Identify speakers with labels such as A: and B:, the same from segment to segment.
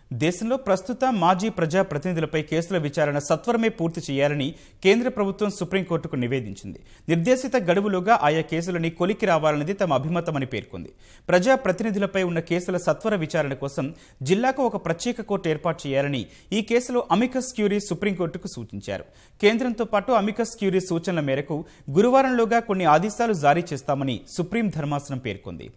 A: దేశంలో ప్రస్తుత మాజీ ప్రజా ప్రతినిధులపై కేసుల విచారణ సత్వరమే పూర్తి చేయాలని కేంద్ర ప్రభుత్వం సుప్రీంకోర్టుకు నివేదించింది నిర్దేశిత గడువులోగా ఆయా కేసులని కొలికి రావాలన్నది తమ అభిమతమని పేర్కొంది ప్రజా ప్రతినిధులపై ఉన్న కేసుల సత్వర విచారణ కోసం జిల్లాకు ఒక ప్రత్యేక కోర్టు ఏర్పాటు చేయాలని ఈ కేసులో అమికస్ క్యూరీ సుప్రీంకోర్టుకు సూచించారు కేంద్రంతో పాటు అమికస్ క్యూరీ సూచనల మేరకు గురువారంలోగా కొన్ని ఆదేశాలు జారీ చేస్తామని సుప్రీం ధర్మాసనం పేర్కొంది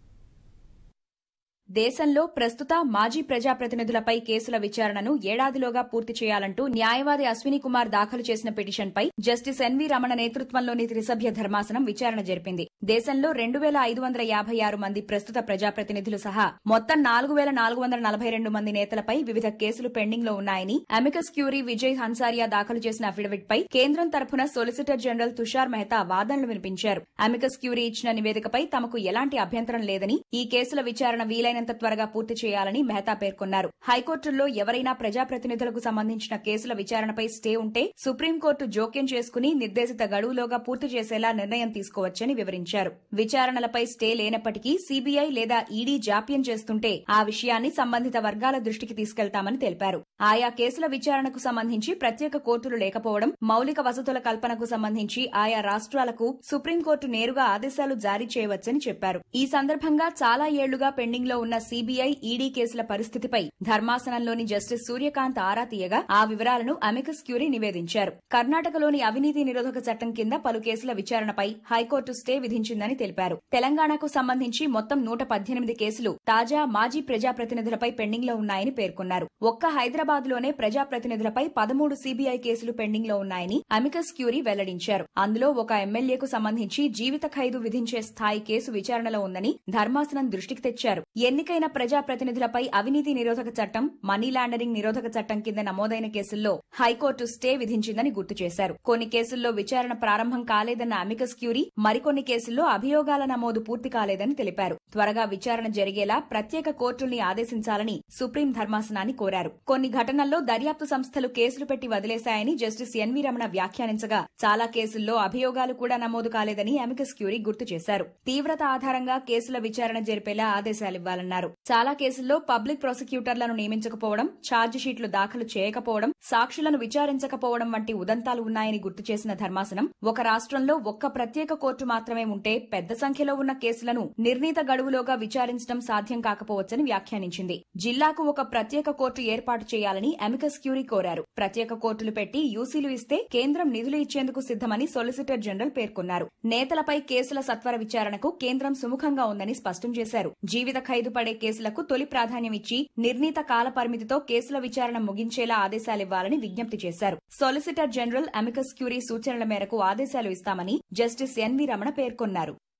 B: దేశంలో ప్రస్తుత మాజీ ప్రజాప్రతినిధులపై కేసుల విచారణను ఏడాదిలోగా పూర్తి చేయాలంటూ న్యాయవాది అశ్విని కుమార్ దాఖలు చేసిన పిటిషన్పై జస్టిస్ ఎన్వీ రమణ నేతృత్వంలోని త్రిసభ్య ధర్మాసనం విచారణ జరిపింది దేశంలో రెండు వేల ఐదు వందల యాభై ఆరు మంది ప్రస్తుత ప్రజాప్రతినిధులు సహా మొత్తం నాలుగు వేల నాలుగు వందల నలభై రెండు మంది నేతలపై వివిధ కేసులు పెండింగ్ లో ఉన్నాయని అమికస్ క్యూరీ విజయ్ హన్సారియా దాఖలు చేసిన అఫిడవిట్ పై కేంద్రం తరఫున సొలిసిటర్ జనరల్ తుషార్ మెహతా వాదనలు వినిపించారు అమికస్ క్యూరీ ఇచ్చిన నివేదికపై తమకు ఎలాంటి అభ్యంతరం లేదని ఈ కేసుల విచారణ వీలైనంత త్వరగా పూర్తి చేయాలని మెహతా పేర్కొన్నారు హైకోర్టుల్లో ఎవరైనా ప్రజాప్రతినిధులకు సంబంధించిన కేసుల విచారణపై స్టే ఉంటే సుప్రీంకోర్టు జోక్యం చేసుకుని నిర్దేశిత గడువులోగా పూర్తి చేసేలా నిర్ణయం తీసుకోవచ్చని వివరించారు విచారణలపై స్టే లేనప్పటికీ సీబీఐ లేదా ఈడీ జాప్యం చేస్తుంటే ఆ విషయాన్ని సంబంధిత వర్గాల దృష్టికి తీసుకెళ్తామని తెలిపారు ఆయా కేసుల విచారణకు సంబంధించి ప్రత్యేక కోర్టులు లేకపోవడం మౌలిక వసతుల కల్పనకు సంబంధించి ఆయా రాష్ట్రాలకు సుప్రీంకోర్టు నేరుగా ఆదేశాలు జారీ చేయవచ్చని చెప్పారు ఈ సందర్భంగా చాలా ఏళ్లుగా పెండింగ్ లో ఉన్న సీబీఐ ఈడీ కేసుల పరిస్థితిపై ధర్మాసనంలోని జస్టిస్ సూర్యకాంత్ ఆరా తీయగా ఆ వివరాలను అమికస్ క్యూరీ నివేదించారు కర్ణాటకలోని అవినీతి నిరోధక చట్టం కింద పలు కేసుల విచారణపై హైకోర్టు స్టే విధించిందని తెలిపారు తెలంగాణకు సంబంధించి మొత్తం నూట పద్దెనిమిది కేసులు తాజా మాజీ ప్రజాప్రతినిధులపై పెండింగ్ లో ఉన్నాయని పేర్కొన్నారు ఒక్క హైదరాబాద్ లోనే ప్రజాప్రతినిధులపై పదమూడు సీబీఐ కేసులు పెండింగ్ లో ఉన్నాయని అమికస్ క్యూరీ వెల్లడించారు అందులో ఒక ఎమ్మెల్యేకు సంబంధించి జీవిత ఖైదు విధించే స్థాయి కేసు విచారణలో ఉందని ధర్మాసనం దృష్టికి తెచ్చారు ఎన్నికైన ప్రజాప్రతినిధులపై అవినీతి నిరోధక చట్టం మనీ లాండరింగ్ నిరోధక చట్టం కింద నమోదైన కేసుల్లో హైకోర్టు స్టే విధించిందని గుర్తు చేశారు కొన్ని కేసుల్లో విచారణ ప్రారంభం కాలేదన్న అమికస్ క్యూరీ మరికొన్ని కేసుల్లో అభియోగాల నమోదు పూర్తి కాలేదని తెలిపారు త్వరగా విచారణ జరిగేలా ప్రత్యేక కోర్టుల్ని ఆదేశించాలని సుప్రీం ధర్మాసనాన్ని కోరారు కొన్ని ఘటనల్లో దర్యాప్తు సంస్థలు కేసులు పెట్టి వదిలేశాయని జస్టిస్ ఎన్వీ రమణ వ్యాఖ్యానించగా చాలా కేసుల్లో అభియోగాలు కూడా నమోదు కాలేదని అమికస్ క్యూరీ గుర్తు చేశారు తీవ్రత ఆధారంగా కేసుల విచారణ జరిపేలా ఆదేశాలివ్వాలన్నారు చాలా కేసుల్లో పబ్లిక్ ప్రాసిక్యూటర్లను నియమించకపోవడం ఛార్జ్ షీట్లు దాఖలు చేయకపోవడం సాక్షులను విచారించకపోవడం వంటి ఉదంతాలు ఉన్నాయని గుర్తు చేసిన ధర్మాసనం ఒక రాష్ట్రంలో ఒక్క ప్రత్యేక కోర్టు మాత్రమే ఉంటే పెద్ద సంఖ్యలో ఉన్న కేసులను నిర్ణీత గడువులోగా విచారించడం సాధ్యం కాకపోవచ్చని వ్యాఖ్యానించింది జిల్లాకు ఒక ప్రత్యేక కోర్టు ఏర్పాటు చేయాలని అమికస్ క్యూరీ కోరారు ప్రత్యేక కోర్టులు పెట్టి యూసీలు ఇస్తే కేంద్రం నిధులు ఇచ్చేందుకు సిద్దమని సొలిసిటర్ జనరల్ పేర్కొన్నారు నేతలపై కేసుల సత్వర విచారణకు కేంద్రం సుముఖంగా ఉందని స్పష్టం చేశారు జీవిత ఖైదు పడే కేసులకు తొలి ప్రాధాన్యం ఇచ్చి నిర్ణీత కాల పరిమితితో కేసుల విచారణ ముగించేలా ఆదేశాలివ్వాలని విజ్ఞప్తి చేశారు సొలిసిటర్ జనరల్ అమికస్ క్యూరీ సూచనల మేరకు ఆదేశాలు ఇస్తామని జస్టిస్ ఎన్వి రమణ పేర్కొన్నారు